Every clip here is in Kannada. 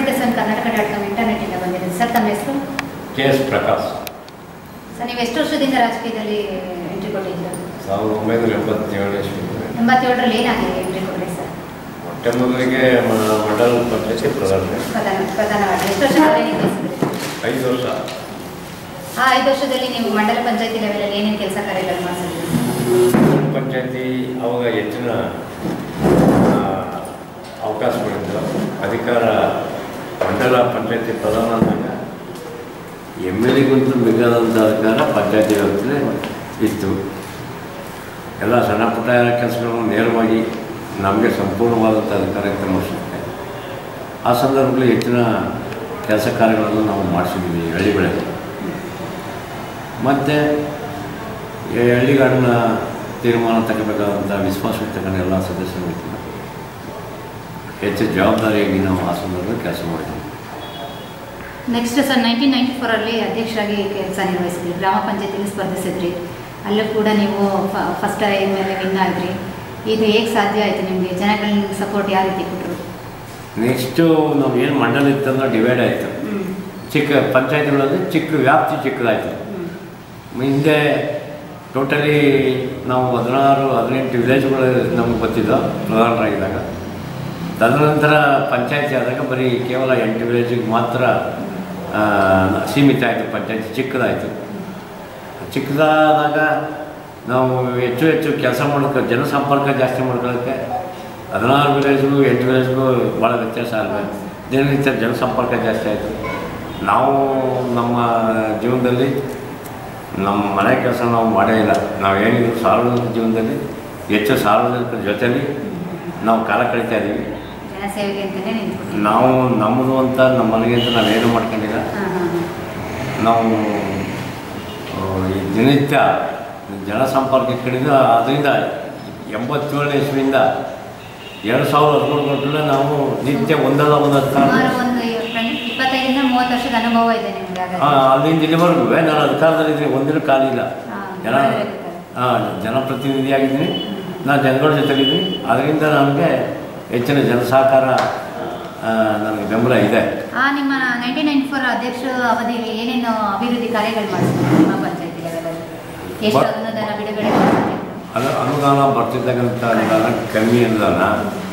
ನಮಸ್ತೆ ಸರ್ ಕರ್ನಾಟಕ ಡಾಟ್ ಕಾಮ್ ಇಂಟರ್ನೆಟ್ಟಿಂದ ಬಂದಿದ್ದೀನಿ ಸರ್ ತಮ್ಮ ಹೆಸರು ಕೆ ಎಸ್ ಪ್ರಕಾಶ್ ಸರ್ ನೀವು ಎಷ್ಟು ವರ್ಷದಿಂದ ರಾಜಕೀಯದಲ್ಲಿ ಎಂಟ್ರಿ ಕೊಟ್ಟಿದ್ದೀರಾ ಸಾವಿರದ ಒಂಬೈನೂರ ಎಂಬತ್ತೇಳನೇ ಇಸ್ವಿ ಎಂಬತ್ತೇಳರಲ್ಲಿ ಏನಾಗಿದೆ ಎಂಟ್ರಿ ಕೊಟ್ಟರೆ ಸರ್ ಮೊಟ್ಟ ಮೊದಲಿಗೆ ಮ- ಮಂಡಲ ಪಂಚಾಯತಿ ಪ್ರಧಾನ ಪ್ರಧಾನ ಪ್ರಧಾನವಾಗಿ ಎಷ್ಟು ವರ್ಷ ಕಾರ್ಯನಿರ್ವಹಿಸಿದ್ರಿ ಐದು ವರ್ಷ ಆ ಐದು ವರ್ಷದಲ್ಲಿ ನೀವು ಮಂಡಲ ಪಂಚಾಯತಿ ಲೆವೆಲಲ್ಲಿ ಏನೇನು ಕೆಲಸ ಕಾರ್ಯಗಳು ಮಾಡಿಸಿದ್ರಿ ಪಂಚಾಯತಿ ಅವಾಗ ಹೆಚ್ಚಿನ ಆ, ಅವಕಾಶಗಳಿದ್ದು ಅಧಿಕಾರ ಮಂಡಲ ಪಂಚಾಯತಿ ಪ್ರಧಾನ ಅಂದಾಗ ಎಮ್ ಎಲ್ ಎಗಿಂತಲೂ ಬೇಕಾದಂಥ ಅಧಿಕಾರ ಪಂಚಾಯತಿ ವ್ಯಾಪ್ತಿಯಲ್ಲಿ ಇತ್ತು ಎಲ್ಲ ಸಣ್ಣ ಪುಟ್ಟ ಕೆಲಸಗಳನ್ನು ನೇರವಾಗಿ ನಮಗೆ ಸಂಪೂರ್ಣವಾದಂಥ ಅಧಿಕಾರ ಇತ್ತು ಅನ್ನಿಸುತ್ತೆ ಆ ಸಂದರ್ಭದಲ್ಲಿ ಹೆಚ್ಚಿನ ಕೆಲಸ ಕಾರ್ಯಗಳನ್ನು ನಾವು ಮಾಡಿಸಿದ್ದೀವಿ ಹಳ್ಳಿಗಳಲ್ಲಿ ಮತ್ತು ಈ ಹಳ್ಳಿಗಾಡಿನ ತೀರ್ಮಾನ ತಗೋಬೇಕಾದಂಥ ವಿಶ್ವಾಸ ತಗೊಂಡು ಎಲ್ಲ ಸದಸ್ಯರು ಇತ್ತು ಹೆಚ್ಚು ಜವಾಬ್ದಾರಿಯಾಗಿ ನಾವು ಆ ಸಂದರ್ಭದಲ್ಲಿ ಕೆಲಸ ಮಾಡಿದ್ದೀವಿ ನೆಕ್ಸ್ಟ್ ಸರ್ ನೈನ್ಟೀನ್ ನೈಂಟಿ ಫೋರಲ್ಲಿ ಅಧ್ಯಕ್ಷರಾಗಿ ಕೆಲಸ ನಿರ್ವಹಿಸಿದ್ರಿ ಗ್ರಾಮ ಪಂಚಾಯತಿಲಿ ಸ್ಪರ್ಧಿಸಿದ್ರಿ ಅಲ್ಲೂ ಕೂಡ ನೀವು ಫಸ್ಟ್ ಟೈಮ್ ಮೇಲೆ ವಿನ್ ಆಗಿದ್ರಿ ಇದು ಹೇಗೆ ಸಾಧ್ಯ ಆಯಿತು ನಿಮಗೆ ಜನಗಳ ಸಪೋರ್ಟ್ ಯಾವ ರೀತಿ ಕೊಟ್ಟರು ನೆಕ್ಸ್ಟು ನಾವು ಏನು ಮಂಡಲ ಇತ್ತಂದ್ರೆ ಡಿವೈಡ್ ಆಯಿತು ಚಿಕ್ಕ ಪಂಚಾಯತಿಗಳಲ್ಲಿ ಚಿಕ್ಕ ವ್ಯಾಪ್ತಿ ಚಿಕ್ಕದಾಯಿತು ಹಿಂದೆ ಟೋಟಲಿ ನಾವು ಹದಿನಾರು ಹದಿನೆಂಟು ವಿಲೇಜ್ಗಳು ನಮಗೆ ಗೊತ್ತಿದ್ದು ಪ್ರಧಾನರಾಗಿದ್ದಾಗ ತದನಂತರ ಪಂಚಾಯತಿ ಆದಾಗ ಬರೀ ಕೇವಲ ಎಂಟು ವಿಲೇಜಿಗೆ ಮಾತ್ರ ಆ, ಸೀಮಿತ ಆಯಿತು ಪಂಚಾಯತಿ ಚಿಕ್ಕದಾಯಿತು ಚಿಕ್ಕದಾದಾಗ ನಾವು ಹೆಚ್ಚು ಹೆಚ್ಚು ಕೆಲಸ ಮಾಡೋಕ್ಕೆ ಜನಸಂಪರ್ಕ ಜಾಸ್ತಿ ಮಾಡ್ಕೊಳ್ಳೋಕ್ಕೆ ಹದಿನಾರು ವಿಲೇಜ್ಗೂ ಎಂಟು ವಿಲೇಜ್ಗೂ ಭಾಳ ವ್ಯತ್ಯಾಸ ಅಲ್ವೇ ದಿನನಿತ್ಯ ಜನಸಂಪರ್ಕ ಜಾಸ್ತಿ ಆಯಿತು ನಾವು ನಮ್ಮ ಜೀವನದಲ್ಲಿ ನಮ್ಮ ಮನೆ ಕೆಲಸ ನಾವು ಮಾಡೇ ಇಲ್ಲ ನಾವು ಏನಿದ್ರು ಸಾರ್ವಜನಿಕ ಜೀವನದಲ್ಲಿ ಹೆಚ್ಚು ಸಾರ್ವಜನಿಕರ ಜೊತೆಲಿ ನಾವು ಕಾಲ ಕಳೀತಾ ಇದ್ದೀವಿ ಜನಸೇವೆಗೆ ಅಂತಲೇ ನಿಂತ್ಬಿಟ್ಟು ನಾವು ನಮ್ಮದು ಅಂತ ನಮ್ಮ ಮನೆಗೆ ಅಂತ ನಾವೇನು ಮಾಡ್ಕೊಂಡಿಲ್ಲ ಹಾಂ ಹಾಂ ನಾವು ಆ, ಈ ದಿನನಿತ್ಯ ಜನಸಂಪರ್ಕ ಕಡೆಯಿಂದ ಅದರಿಂದ ಎಂಬತ್ತೇಳನೇ ಇಸ್ವಿಯಿಂದ ಎರಡು ಸಾವಿರದ ಹದಿಮೂರು ಗಂಟಲೆ ನಾವು ನಿತ್ಯ ಒಂದಲ್ಲ ಒಂದು ಅಧಿಕಾರ ಸುಮಾರು ಒಂದು ಇಪ್ಪತ್ತೈದರಿಂದ ಮೂವತ್ತು ವರ್ಷದ ಅನುಭವ ಇದೆ ನಿಮಗೆ ಆ, ಅಲ್ಲಿಂದ ಇಲ್ಲಿವರೆಗೂ ನಾನು ಅಧಿಕಾರದಲ್ಲಿದ್ದೀನಿ ಒಂದಿನ ಕಾಲಿಲ್ಲ ಜನ ಹಾಂ ಜನಪ್ರತಿನಿಧಿಯಾಗಿದ್ದೀನಿ ನಾನು ಜನಗಳ ಜೊತೆಲಿದ್ದೀನಿ ಅದರಿಂದ ನನಗೆ ಹೆಚ್ಚಿನ ಜನಸಹಕಾರ ಆ, ನನಗೆ ಬೆಂಬಲ ಇದೆ ಆ ನಿಮ್ಮ ನೈನ್ಟೀನ್ ನೈನ್ಟಿ ಫೋರ್ ಅಧ್ಯಕ್ಷ ಅವಧಿಯಲ್ಲಿ ಏನೇನು ಅಭಿವೃದ್ಧಿ ಕಾರ್ಯಗಳು ಮಾಡಿಸಿದ್ರು ನಿಮ್ಮ ಪಂಚಾಯತಿ ಲೆವೆಲಲ್ಲಿ ಎಷ್ಟು ಬ- ಅನುದಾನ ಬಿಡುಗಡೆ ಮಾಡಿಸಿದ್ರು ಅದು ಅನುದಾನ ಬರ್ತಿರ್ತಕ್ಕಂಥ ಅನುದಾನ ಕಮ್ಮಿ ಅನುದಾನ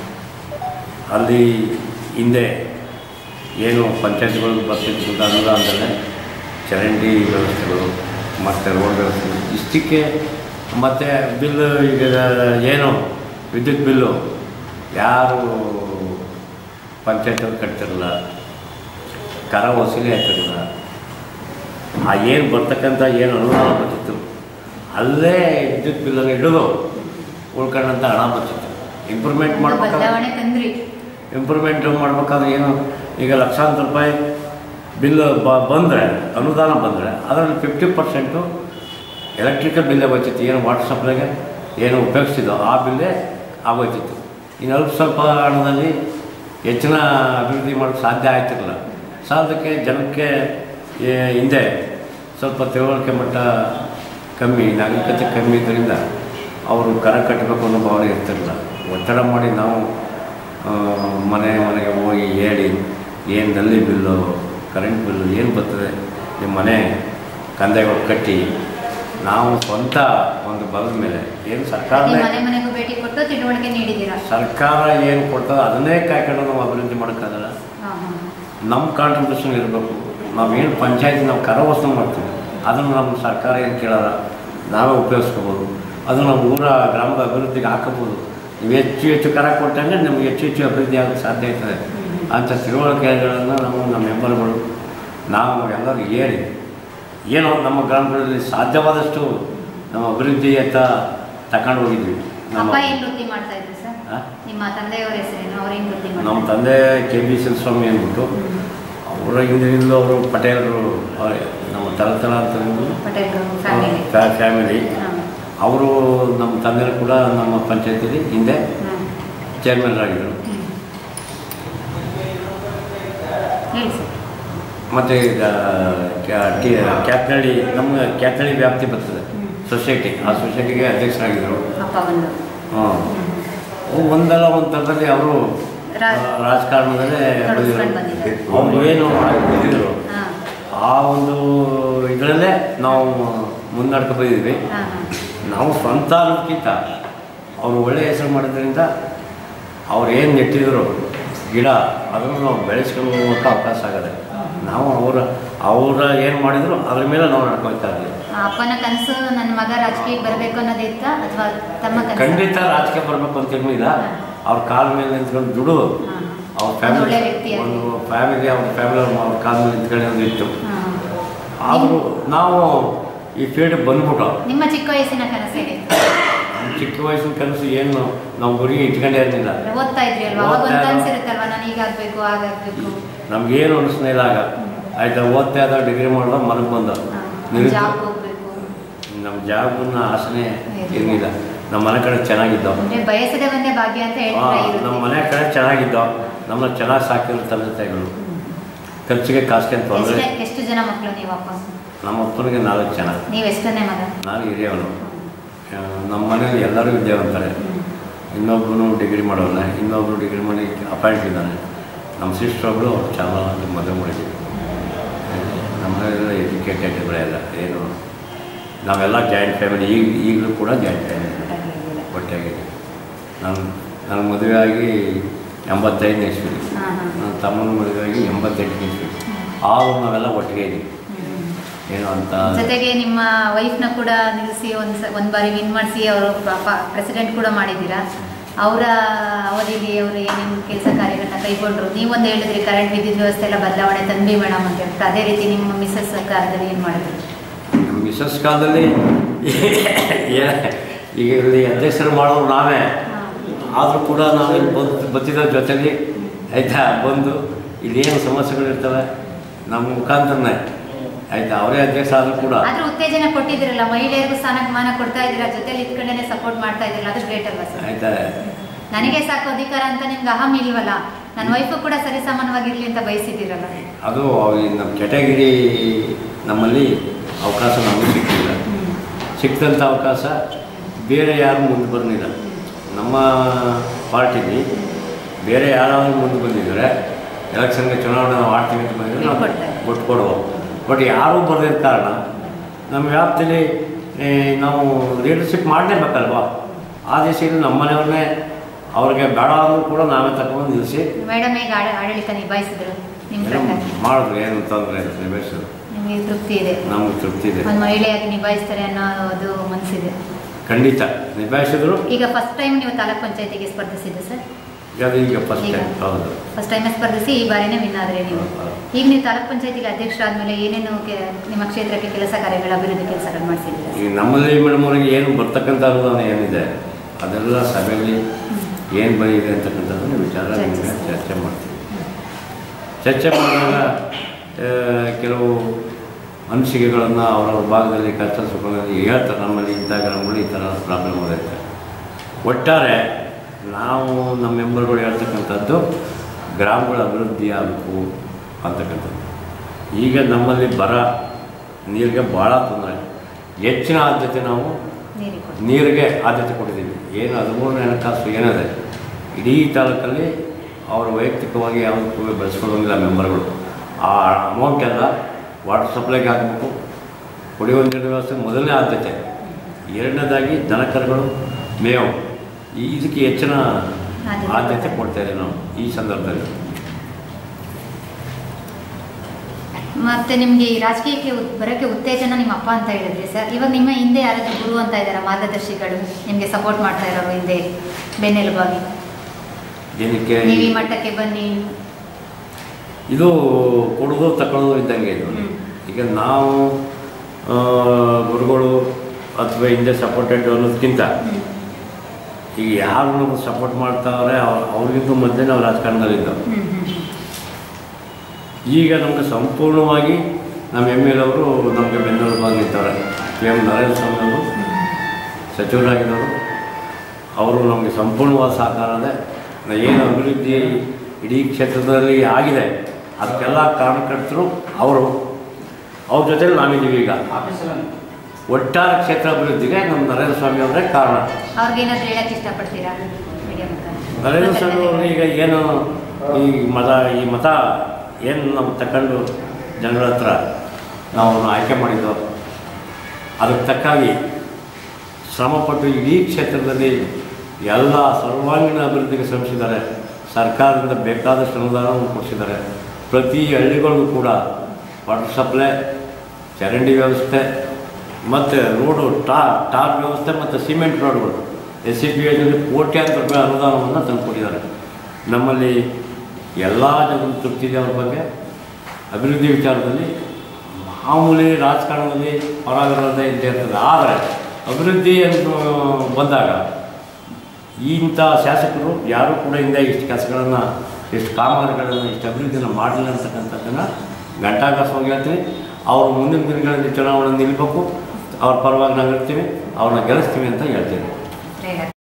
ಅಲ್ಲಿ ಹಿಂದೆ ಏನು ಪಂಚಾಯತ್ಗಳಿಗೆ ಬರ್ತಿರ್ತಕ್ಕಂಥ ಅನುದಾನದಲ್ಲೇ ಚರಂಡಿ ವ್ಯವಸ್ಥೆಗಳು ಮತ್ತು ರೋಡ್ ವ್ಯವಸ್ಥೆಗಳು ಇಷ್ಟಕ್ಕೆ ಮತ್ತು ಬಿಲ್ಲು ಈಗ ಏನು ವಿದ್ಯುತ್ ಬಿಲ್ಲು ಯಾರು ಪಂಚಾಯತ್ ಕಟ್ತಿರಲ್ಲ ಕರ ವಸೂಲಿ ಆಗ್ತಿರಲಿಲ್ಲ ಆ ಏನು ಬರ್ತಕ್ಕಂಥ ಏನು ಅನುದಾನ ಬರ್ತಿತ್ತು ಅಲ್ಲೇ ವಿದ್ಯುತ್ ಬಿಲ್ಲನ್ನು ಹಿಡಿದು ಉಳ್ಕೊಂಡಂಥ ಹಣ ಬರ್ತಿತ್ತು ಇಂಪ್ರೂವ್ಮೆಂಟ್ ಒಂದು ಮಾಡ್ಬೇಕಾದ್ರೆ ಬದಲಾವಣೆ ತಂದ್ರಿ ಇಂಪ್ರೂವ್ಮೆಂಟ್ ಮಾಡ್ಬೇಕಾದ್ರೆ ಏನು ಈಗ ಲಕ್ಷಾಂತರ ರೂಪಾಯಿ ಬಿಲ್ ಬ ಬಂದರೆ ಅನುದಾನ ಬಂದರೆ ಅದರಲ್ಲಿ ಫಿಫ್ಟಿ ಪರ್ಸೆಂಟು ಎಲೆಕ್ಟ್ರಿಕಲ್ ಬಿಲ್ಲೇ ಬರ್ತಿತ್ತು ಏನು ವಾಟರ್ ಸಪ್ಲೈಗೆ ಏನು ಉಪಯೋಗಿಸ್ತಿದ್ದೋ ಆ ಬಿಲ್ಲೇ ಆಗೋಯ್ತಿತ್ತು ಇನ್ನು ಅಲ್ಪ ಸ್ವಲ್ಪ ಹಣದಲ್ಲಿ ಹೆಚ್ಚಿನ ಅಭಿವೃದ್ಧಿ ಮಾಡೋಕ್ಕೆ ಸಾಧ್ಯ ಆಯ್ತಿರಲಿಲ್ಲ ಸಾಲದಕ್ಕೆ ಜನಕ್ಕೆ ಏ, ಹಿಂದೆ ಸ್ವಲ್ಪ ತಿಳುವಳಿಕೆ ಮಟ್ಟ ಕಮ್ಮಿ ನಾಗರಿಕತೆ ಕಮ್ಮಿ ಇದರಿಂದ ಅವರು ಕರ ಕಟ್ಟಬೇಕು ಅನ್ನೋ ಭಾವನೆ ಇರ್ತಿರಲಿಲ್ಲ ಒತ್ತಡ ಮಾಡಿ ನಾವು ಆ, ಮನೆ ಮನೆಗೆ ಹೋಗಿ ಹೇಳಿ ಏನು ನಲ್ಲಿ ಬಿಲ್ಲು ಕರೆಂಟ್ ಬಿಲ್ಲು ಏನು ಬರ್ತದೆ ನಿಮ್ಮ ಮನೆ ಕಂದಾಯಗಳು ಕಟ್ಟಿ ನಾವು ಸ್ವಂತ ಒಂದು ಬಲದ ಮೇಲೆ ಏನು ಪ್ರತಿ ಸರ್ಕಾರನೇ ಮನೆ ಮನೆಗೂ ಭೇಟಿ ಕೊಟ್ಟು ತಿಳುವಳಿಕೆ ನೀಡಿದ್ದೀರಾ ಸರ್ಕಾರ ಏನು ಕೊಡ್ತದೆ ಅದನ್ನೇ ಕಾಯ್ಕೊಂಡು ನಾವು ಅಭಿವೃದ್ಧಿ ಮಾಡೋಕ್ಕಾಗಲ್ಲ ಹಾಂ ಹಾಂ ನಮ್ಮ ಕಾಂಟ್ರಿಬ್ಯೂಷನ್ ಇರಬೇಕು ನಾವೇನು ಪಂಚಾಯತ್ ನಾವು ಕರ ವಸೂಲು ಮಾಡ್ತೀವಿ ಅದನ್ನು ನಮ್ಮ ಸರ್ಕಾರ ಏನು ಕೇಳಲ್ಲ ನಾವೇ ಉಪಯೋಗಿಸ್ಕೋಬೋದು ಅದು ನಾವು ಊರ ಗ್ರಾಮದ ಅಭಿವೃದ್ಧಿಗೆ ಹಾಕಬೋದು ನೀವು ಹೆಚ್ಚು ಹೆಚ್ಚು ಕರ ಕೊಟ್ಟಂಗೆ ನಮಗೆ ಹೆಚ್ಚು ಹೆಚ್ಚು ಅಭಿವೃದ್ಧಿ ಆಗೋಕ್ಕೆ ಸಾಧ್ಯ ಆಗ್ತದೆ ಅಂಥ ತಿಳುವಳಿಕೆಗಳನ್ನು ನಾವು ನಮ್ಮ ಮೆಂಬರ್ಗಳು ನಾವು ಎಲ್ಲರೂ ಹೇಳಿ ಏನೋ ನಮ್ಮ ಗ್ರಾಮಗಳಲ್ಲಿ ಸಾಧ್ಯವಾದಷ್ಟು ನಮ್ಮ ಅಭಿವೃದ್ಧಿಯತ್ತ ತಗೊಂಡು ಹೋಗಿದ್ವಿ ನಮ್ಮ ಅಪ್ಪ ಏನು ವೃತ್ತಿ ಮಾಡ್ತಾ ಇದ್ರು ಸರ್ ಆ? ನಿಮ್ಮ ತಂದೆಯವರ ಹೆಸರೇನು ಅವ್ರೇನು ವೃತ್ತಿ ನಮ್ಮ ಮಾಡ್ತಾರೆ ತಂದೆ ಕೆ ಬಿ ಸ್ವಾಮಿ ಅಂದ್ಬಿಟ್ಟು ಅವರ ಹಿಂದಿನಿಂದಲೂ ಅವರು ಪಟೇಲರು ಅವ್ರೆ, ನಮ್ಮ ತಲತಲಾಂತರಗಳು ಪಟೇಲ್ ಫ್ಯಾಮಿಲಿ ಫ್ಯಾಮಿಲಿ ಹಾಂ ಅವರು ನಮ್ಮ ತಂದೆಯರು ಕೂಡ ನಮ್ಮ ಪಂಚಾಯತಿಲಿ ಹಿಂದೆ ಹಾಂ ಚೇರ್ಮನ್ ಆಗಿದ್ದರು ಹೇಳಿ ಸರ್ ಮತ್ತು ಈಗ ಕ್ಯಾ- ಟಿ- ಕ್ಯಾತ್ನಳ್ಳಿ ನಮ್ಮ ಕ್ಯಾತ್ನಳ್ಳಿ ವ್ಯಾಪ್ತಿ ಬರ್ತದೆ ಸೊಸೈಟಿ ಆ ಸೊಸೈಟಿಗೆ ಅಧ್ಯಕ್ಷರಾಗಿದ್ದರು ಅಪ್ಪ ಬಂದು ಹಾಂ ಒಂದಲ್ಲ ಒಂದು ಥರದಲ್ಲಿ ಅವರು ಹತ್ರ ರಾಜಕಾರಣದಲ್ಲೇ ತೊಡಗಿಸ್ಕೊಂಡು ಬಂದಿದ್ದಾರೆ. ಅವ್ರು ಏನು ಬಂದಿದ್ರು ಹಾಂ ಆ ಒಂದು ಇದರಲ್ಲೇ ನಾವು ಮುನ್ನಡ್ಕೊ ಬಂದಿದ್ವಿ ಹಾಂ ಹಾಂ ನಾವು ಸ್ವಂತ ಅನ್ನೋದಕ್ಕಿಂತ ಅವರು ಒಳ್ಳೆಯ ಹೆಸರು ಮಾಡಿದ್ರಿಂದ ಅವ್ರು ಏನು ನೆಟ್ಟಿದ್ರು ಗಿಡ ಅದನ್ನು ನಾವು ಬೆಳೆಸ್ಕೊಂಡು ಹೋಗೋಕ್ಕೆ ಅವಕಾಶ ಆಗದೆ ನಾವು ಅವರ ಅವರ ಏನು ಮಾಡಿದ್ರು ಅದ್ರ ಮೇಲೆ ನಾವು ನಡ್ಕೊಳ್ತಾ ಇದ್ವಿ ಆ ಅಪ್ಪನ ಕನಸು ನನ್ನ ಮಗ ರಾಜಕೀಯಕ್ಕೆ ಬರಬೇಕು ಅನ್ನೋದಿತ್ತ ಅಥವಾ ತಮ್ಮ ಕನಸು ಖಂಡಿತ ರಾಜಕೀಯ ಬರಬೇಕು ಅಂತ ಏನಿಲ್ಲ ಅವ್ರ ಕಾಲ ಮೇಲೆ ನಿಂತ್ಕೊಂಡು ದುಡು ಹಾಂ. ಅವ್ರ ಒಂದು ಒಳ್ಳೆ ಫ್ಯಾಮಿಲಿ ವ್ಯಕ್ತಿಯಾಗಿ. ಒಂದು ಫ್ಯಾಮಿಲಿ ಅವ್ರ ಫ್ಯಾಮಿಲಿ ಅವ್ರ ಕಾಲ ಮೇಲೆ ನಿಂತ್ಕೊಳ್ಳೋದು ಇತ್ತು ಹಾಂ. ಆದರೂ ನಾವು ಈ ಫೀಲ್ಡ್ ಬಂದ್ಬಿಟ್ಟು ನಿಮ್ಮ ಚಿಕ್ಕ ವಯಸ್ಸಿನ ಕನಸು ಹೇಗಿತ್ತು ನಮ್ಮ ಚಿಕ್ಕ ವಯಸ್ಸಿನ ಕನಸು ಏನು ನಾವು ಗುರಿ ಇಟ್ಕೊಂಡೇ ಇರಲಿಲ್ಲ ಓದ್ತಾ ಇದ್ರಿ ಅಲ್ವಾ ಅವಾಗ ಒಂದು ಓದ್ತಾ ಇರೋ- ಕನಸಿರುತ್ತಲ್ವಾ ನಾನು ಹೀಗಾಗಬೇಕು ಹಾಗಾಗಬೇಕು ನಮ್ಗೇನು ಅನಿಸ್ಲಿಲ್ಲ ಆಗ ಆಯ್ತಾ ಓದ್ತಾ ಇದ್ದ ಡಿಗ್ರಿ ಮಾಡ್ದ ಮನಕ್ಕೆ ಬಂದ ಜಾಬ್ ಹೋಗ್ಬೇಕು ನಮ್ಮ ಜಾಬನ್ನ ಆಸನೆ ಇರಲಿಲ್ಲ ನಮ್ಮ ಮನೆ ಕಡೆ ಚೆನ್ನಾಗಿದ್ದವು ಅಂದ್ರೆ ಬಯಸದೆ ಬಂದೆ ಭಾಗ್ಯ ಅಂತ ಆ, ಹೇಳ್ತಾ ನಮ್ಮ ಇರುತ್ತೆ ಮನೆ ಕಡೆ ಚೆನ್ನಾಗಿದ್ದವು ನಮ್ಮನ್ನ ಚೆನ್ನಾಗಿ ಸಾಕಿರೋ ತಂದೆ ತಾಯಿಗಳು ಖರ್ಚಿಗೆ ಕಾಸ್ಕೊಂತ ತೊಂದರೆ ಎಷ್ಟು ಎಷ್ಟು ಜನ ಮಕ್ಕಳು ನೀವು ಅಪ್ಪ ನಮ್ಮ ಅಪ್ಪನಿಗೆ ನಾಲ್ಕು ಜನ ನೀವು ಎಷ್ಟನೇ ಮಗ ನಾನು ಹಿರಿಯವನು ಆ, ನಮ್ಮ ಮನೇಲಿ ಎಲ್ಲರೂ ವಿದ್ಯಾವಂತಾರೆ ಇನ್ನೊಬ್ಬನು ಡಿಗ್ರಿ ಮಾಡೋನೆ ಇನ್ನೊಬ್ಬರು ಡಿಗ್ರಿ ಮಾಡಿ ಅಪಾಯಿಂಟ್ ಇದ್ದಾನೆ ನಮ್ಮ ಸಿಸ್ಟರ್ ಒಬ್ಬಳು ಚೆನ್ನಾಗಿ ಮದುವೆ ಮಾಡಿದ್ದೀವಿ ನಮ್ಮ ಮನೆಯಲ್ಲ ಎಜುಕೇಟೆಡ್ಗಳೇ ಎಲ್ಲ ಏನು ನಾವೆಲ್ಲ ಜಾಯಿಂಟ್ ಫ್ಯಾಮಿಲಿ ಈಗ ಈಗಲೂ ಕೂಡ ಜಾಯಿಂಟ್ ಫ್ಯಾಮಿಲಿ ಒಟ್ಟಾಗಿದೆ ನಾನು ನನ್ನ ಮದುವೆ ಆಗಿ ಎಂಬತ್ತೈದನೇ ಇಸ್ವಿ ಹಾಂ ಹಾಂ ನನ್ನ ತಮ್ಮನ ಮದುವೆ ಆಗಿ ಎಂಬತ್ತೆಂಟನೇ ಇಸ್ವಿ ಆವಾಗ ನಾವೆಲ್ಲ ಒಟ್ಟಿಗೆ ಇದ್ದೀವಿ ಏನು ಅಂತ ಜೊತೆಗೆ ನಿಮ್ಮ ವೈಫ್ನ ಕೂಡ ನಿಲ್ಲಿಸಿ ಒಂದು ಸ ಒಂದು ಬಾರಿ ವಿನ್ ಮಾಡಿಸಿ ಅವರು ಪ್ರೆಸಿಡೆಂಟ್ ಕೂಡ ಮಾಡಿದ್ದೀರಾ ಅವರ ಅವಧಿಗೆ ಅವರು ಏನೇನು ಕೆಲಸ ಕಾರ್ಯಗಳನ್ನ ಕೈಗೊಂಡ್ರು ನೀವೊಂದು ಹೇಳಿದ್ರಿ ಕರೆಂಟ್ ವಿದ್ಯುತ್ ವ್ಯವಸ್ಥೆ ಎಲ್ಲ ಬದಲಾವಣೆ ತಂದ್ವಿ ಮೇಡಮ್ ಅಂತ ಹೇಳ್ಬಿಟ್ಟು ಅದೇ ರೀತಿ ನಿಮ್ಮ ಮಿಸ್ಸಸ್ ಸರ್ಕಾರದಲ್ಲಿ ಏನು ಮಾಡಿದ್ರು ನಮ್ಮ ಮಿಸಸ್ ಕಾಲದಲ್ಲಿ ಏ- ಈಗ ಇಲ್ಲಿ ಅಧ್ಯಕ್ಷರು ಮಾಡೋರು ನಾವೇ ಆದರೂ ಕೂಡ ನಾವು ಇಲ್ಲಿ ಬಂದು ಬತ್ತಿದ ಜೊತೆಲಿ ಆಯಿತಾ ಬಂದು ಇಲ್ಲೇನು ಸಮಸ್ಯೆಗಳಿರ್ತವೆ ನಮ್ಮ ಮುಖಾಂತರನೇ ಆಯಿತಾ ಅವರೇ ಅಧ್ಯಕ್ಷ ಆದರೂ ಕೂಡ ಆದ್ರೂ ಉತ್ತೇಜನ ಕೊಟ್ಟಿದ್ದೀರಲ್ಲ ಮಹಿಳೆಯರಿಗೂ ಸ್ಥಾನಮಾನ ಕೊಡ್ತಾ ಇದ್ದೀರಾ ಜೊತೆಲಿ ಇದ್ಕೊಂಡೇ ಸಪೋರ್ಟ್ ಮಾಡ್ತಾ ಇದ್ದೀರಲ್ಲ ಅದು ಗ್ರೇಟ್ ಅಲ್ವಾ ಸರ್ ಆಯಿತಾ ನನಗೆ ಸಾಕು ಅಧಿಕಾರ ಅಂತ ನಿಮ್ಗೆ ಅಹಂ ಇಲ್ವಲ್ಲ ನನ್ನ ವೈಫು ಕೂಡ ಸರಿಸಮಾನವಾಗಿರ್ಲಿ ಅಂತ ಬಯಸಿದ್ದೀರಲ್ಲ ಅದು ಈ ನಮ್ಮ ಕೆಟಗಿರಿ ನಮ್ಮಲ್ಲಿ ಅವಕಾಶ ನಮಗೆ ಸಿಕ್ಕಿಲ್ಲ ಸಿಕ್ಕಿದಂಥ ಅವಕಾಶ ಬೇರೆ ಯಾರು ಮುಂದೆ ಬರಲಿಲ್ಲ ನಮ್ಮ ಪಾರ್ಟಿಲಿ ಬೇರೆ ಯಾರಾದರೂ ಮುಂದೆ ಬಂದಿದ್ದಾರೆ ಎಲೆಕ್ಷನ್ಗೆ ಚುನಾವಣೆ ನಾವು ಆಡ್ತೀವಿ ಅಂತ ಬಂದಿದ್ರೆ ನಾವು ಕೊಡ್ತಾರೆ. ಕೊಟ್ಟು ಕೊಡುವ ಬಟ್ ಯಾರೂ ಬರದಿದ್ದ ಕಾರಣ ನಮ್ಮ ವ್ಯಾಪ್ತಿಲಿ ಏ, ನಾವು ಲೀಡರ್ಶಿಪ್ ಮಾಡಲೇಬೇಕಲ್ವಾ ಆ ದಿಶೆಯಲ್ಲಿ ನಮ್ಮ ಮನೆಯವ್ರನ್ನೇ ಅವ್ರಿಗೆ ಬೇಡ ಅಂದರೂ ಕೂಡ ನಾವೇ ತಗೊಂಡು ನಿಲ್ಲಿಸಿ ಮೇಡಮ್ ಹೇಗೆ ಆಡ ಆಡಳಿತ ನಿಭಾಯಿಸಿದ್ರು ನಿಮ್ಮ ಏನೋ ಪ್ರಕಾರ ಮಾಡಿದ್ರು ಏನು ತೊಂದರೆ ಇಲ್ಲ ನಿಭಾಯಿಸೋದು ನಿಮಗೆ ತೃಪ್ತಿ ಇದೆ ನಮಗೆ ತೃಪ್ತಿ ಇದೆ ಒಂದು ಮಹಿಳೆಯಾಗಿ ನಿಭಾಯಿಸ್ತಾರೆ ಅನ್ನೋದು ಮನಸ್ಸಿದೆ ಖಂಡಿತ ನಿಭಾಯಿಸಿದ್ರು ಈಗ ಫಸ್ಟ್ ಟೈಮ್ ನೀವು ತಾಲೂಕ್ ಪಂಚಾಯತಿಗೆ ಸ್ಪರ್ಧಿಸಿದ್ದು ಸರ್ ಅದು ಈಗ ಫಸ್ಟ್ ಈಗ? ಟೈಮ್ ಹೌದು ಫಸ್ಟ್ ಟೈಮ್ ಸ್ಪರ್ಧಿಸಿ ಈ ಬಾರಿನೇ ವಿನ್ ಆದ್ರೆ ನೀವು ಹೌದು. ಈಗ ನೀವು ತಾಲೂಕ್ ಪಂಚಾಯತಿಗೆ ಅಧ್ಯಕ್ಷರಾದ್ಮೇಲೆ ಏನೇನು ಕೆ- ನಿಮ್ಮ ಕ್ಷೇತ್ರಕ್ಕೆ ಕೆಲಸ ಕಾರ್ಯಗಳ ಅಭಿವೃದ್ಧಿ ಕೆಲಸಗಳು ಮಾಡಿಸಿದ್ದೀರಾ ಈಗ ನಮ್ಮಲ್ಲಿ ಮೇಡಮ್ ಅವರಿಗೆ ಏನು ಬರ್ತಕ್ಕಂಥ ಅನುದಾನ ಏನಿದೆ ಅದೆಲ್ಲ ಸಭೆಯಲ್ಲಿ ಏನು ಬಂದಿದೆ ಅಂತಕ್ಕಂಥದ್ದನ್ನು ವಿಚಾರ ನಿಮಗೆ ಚರ್ಚಿಸ್ತೀವಿ. ಚರ್ಚೆ ಮಾಡ್ತೀವಿ ಚರ್ಚೆ ಮಾಡಿದಾಗ ಆ, ಕೆಲವು ಅನಿಸಿಕೆಗಳನ್ನು ಅವರವ್ರ ಭಾಗದಲ್ಲಿ ಕಷ್ಟ ಸುಖದಲ್ಲಿ ಹೇಳ್ತಾರೆ ನಮ್ಮಲ್ಲಿ ಇಂಥ ಗ್ರಾಮಗಳು ಈ ಥರ ಪ್ರಾಬ್ಲಮ್ ಆಗೈತೆ ಒಟ್ಟಾರೆ ನಾವು ನಮ್ಮ ಮೆಂಬರ್ಗಳು ಹೇಳ್ತಕ್ಕಂಥದ್ದು ಗ್ರಾಮಗಳ ಅಭಿವೃದ್ಧಿ ಆಗಬೇಕು ಅಂತಕ್ಕಂಥದ್ದು ಈಗ ನಮ್ಮಲ್ಲಿ ಬರ ನೀರಿಗೆ ಭಾಳ ತೊಂದರೆ ಹೆಚ್ಚಿನ ಆದ್ಯತೆ ನಾವು ನೀರಿಗೆ ಕೊಡಿ ನೀರಿಗೆ ಆದ್ಯತೆ ಕೊಟ್ಟಿದ್ದೀವಿ ಏನು ಹದಿಮೂರನೇ ಹಣಕಾಸು ಏನಿದೆ ಇಡೀ ತಾಲೂಕಲ್ಲಿ ಅವರು ವೈಯಕ್ತಿಕವಾಗಿ ಯಾವುದಕ್ಕೂ ಬೆಳೆಸ್ಕೊಳ್ಳೋಂಗಿಲ್ಲ ಮೆಂಬರ್ಗಳು ಆ ಅಮೌಂಟ್ ಎಲ್ಲ ವಾಟರ್ ಸಪ್ಲೈಗೆ ಹಾಕಬೇಕು ಕುಡಿಯುವ ನೀರಿನ ವ್ಯವಸ್ಥೆ ಮೊದಲನೇ ಆದ್ಯತೆ ಎರಡನೇದಾಗಿ ದನಕರುಗಳು ಮೇವು ಈ ಇದಕ್ಕೆ ಹೆಚ್ಚಿನ ಆದ್ಯತೆ ಆದ್ಯತೆ ಕೊಡ್ತಾ ಇದ್ದೀವಿ ನಾವು ಈ ಸಂದರ್ಭದಲ್ಲಿ ಮತ್ತೆ ನಿಮಗೆ ಈ ರಾಜಕೀಯಕ್ಕೆ ಉತ್- ಬರೋಕ್ಕೆ ಉತ್ತೇಜನ ನಿಮ್ಮ ಅಪ್ಪ ಅಂತ ಹೇಳಿದ್ರಿ ಸರ್ ಇವಾಗ ನಿಮ್ಮ ಹಿಂದೆ ಯಾರಾದ್ರೂ ಗುರು ಅಂತ ಇದ್ದಾರೆ ಮಾರ್ಗದರ್ಶಿಗಳು ನಿಮಗೆ ಸಪೋರ್ಟ್ ಮಾಡ್ತಾ ಇರೋರು ಹಿಂದೆ ಬೆನ್ನೆಲುಬಾಗಿ ಏನಕ್ಕೆ ನೀವು ಈ ಮಟ್ಟಕ್ಕೆ ಬನ್ನಿ ಇದು ಕೊಡೋದು ತಗೊಳ್ಳೋದು ಇದ್ದಂಗೆ ಇದು ಹ್ಮ್. ಈಗ ನಾವು ಆ, ಗುರುಗಳು ಅಥವಾ ಹಿಂದೆ ಸಪೋರ್ಟೆಡ್ ಅನ್ನೋದಕ್ಕಿಂತ ಹ್ಮ್. ಈಗ ಯಾರು ನಮಗೆ ಸಪೋರ್ಟ್ ಮಾಡ್ತಾವ್ರೆ ಅವ್ರ ಅವ್ರಿಗಿಂತ ಮೊದಲೇ ನಾವು ರಾಜಕಾರಣದಲ್ಲಿದ್ದವು ಹ್ಮ್, ಹ್ಮ್, ಹ್ಮ್. ಈಗ ನಮಗೆ ಸಂಪೂರ್ಣವಾಗಿ ನಮ್ಮ ಎಮ್ ಎಲ್ ಅವರು ನಮಗೆ ಬೆನ್ನೆಲುಬಾಗಿ ನಿಂತವ್ರೆ ಪಿ ಎಮ್ ನರೇಂದ್ರ ಸ್ವಾಮಿ ಅವರು ಸಚಿವರಾಗಿದ್ದವರು ಅವರು ನಮಗೆ ಸಂಪೂರ್ಣವಾದ ಸಹಕಾರ ಇದೆ ನ- ಏನು ಅಭಿವೃದ್ಧಿ ಇಡೀ ಕ್ಷೇತ್ರದಲ್ಲಿ ಆಗಿದೆ ಅದಕ್ಕೆಲ್ಲ ಕಾರಣಕರ್ತರು ಅವರು ಅವ್ರ ಜೊತೆಲಿ ನಾವಿದ್ದೀವಿ ಈಗ ಒಟ್ಟಾರೆ ಕ್ಷೇತ್ರ ಅಭಿವೃದ್ಧಿಗೆ ನಮ್ಮ ನರೇಂದ್ರ ಸ್ವಾಮಿ ಅವರೇ ಕಾರಣ ಅವ್ರಿಗೇನಾದ್ರೂ ಹೇಳಕ್ಕೆ ಇಷ್ಟಪಡ್ತೀರಾ ಮೀಡಿಯಾ ಮುಖಾಂತರ ನರೇಂದ್ರ ಸ್ವಾಮಿ ಅವರು ಈಗ ಏನು ಈ ಮತ ಈ ಮತ ಏನು ನಾವು ತಗೊಂಡು ಜನಗಳ ಹತ್ರ ನಾವು ಅವ್ರನ್ನ ಆಯ್ಕೆ ಮಾಡಿದ್ದು ಅದಕ್ಕೆ ತಕ್ಕಾಗಿ ಶ್ರಮಪಟ್ಟು ಇಡೀ ಕ್ಷೇತ್ರದಲ್ಲಿ ಎಲ್ಲ ಸರ್ವಾಂಗೀಣ ಅಭಿವೃದ್ಧಿಗೆ ಶ್ರಮಿಸಿದ್ದಾರೆ ಸರ್ಕಾರದಿಂದ ಬೇಕಾದಷ್ಟು ಅನುದಾನವನ್ನು ಕೊಡಿಸಿದ್ದಾರೆ ಪ್ರತಿ ಹಳ್ಳಿಗಳಿಗೂ ಕೂಡ ವಾಟರ್ ಸಪ್ಲೈ ಚರಂಡಿ ವ್ಯವಸ್ಥೆ ಮತ್ತು ರೋಡು ಟಾರ್ ಟಾರ್ ವ್ಯವಸ್ಥೆ ಮತ್ತು ಸಿಮೆಂಟ್ ರೋಡ್ಗಳು ಎಸ್ ಸಿ ಪಿ ಯೋಜನೆ ಕೋಟ್ಯಾಂತರ ರೂಪಾಯಿ ಅನುದಾನವನ್ನು ತಂದುಕೊಟ್ಟಿದ್ದಾರೆ ನಮ್ಮಲ್ಲಿ ಎಲ್ಲ ಜನರು ತೃಪ್ತಿದೆ ಅವ್ರ ಬಗ್ಗೆ ಅಭಿವೃದ್ಧಿ ವಿಚಾರದಲ್ಲಿ ಮಾಮೂಲಿ ರಾಜಕಾರಣದಲ್ಲಿ ಪರಾಗರದೇ ಇದ್ದೇ ಇರ್ತದೆ ಆದರೆ ಅಭಿವೃದ್ಧಿ ಅಂತ ಬಂದಾಗ ಇಂಥ ಶಾಸಕರು ಯಾರೂ ಕೂಡ ಹಿಂದೆ ಇಷ್ಟು ಕೆಲಸಗಳನ್ನು ಇಷ್ಟು ಕಾಮಗಾರಿಗಳನ್ನು ಇಷ್ಟು ಅಭಿವೃದ್ಧಿಯನ್ನು ಮಾಡಲಿಲ್ಲ ಅಂತಕ್ಕಂಥದ್ದನ್ನು ಘಂಟಾಘೋಷವಾಗಿ ಹೇಳ್ತೀನಿ ಅವರು ಮುಂದಿನ ದಿನಗಳಲ್ಲಿ ಚುನಾವಣೆ ನಿಲ್ಲಬೇಕು ಅವ್ರ ಪರವಾಗಿ ನಾವು ಇರ್ತೀವಿ ಅವ್ರನ್ನ ಗೆಲ್ಲಿಸ್ತೀವಿ ಅಂತ ಹೇಳ್ತೀನಿ ಶ್ರೇಯ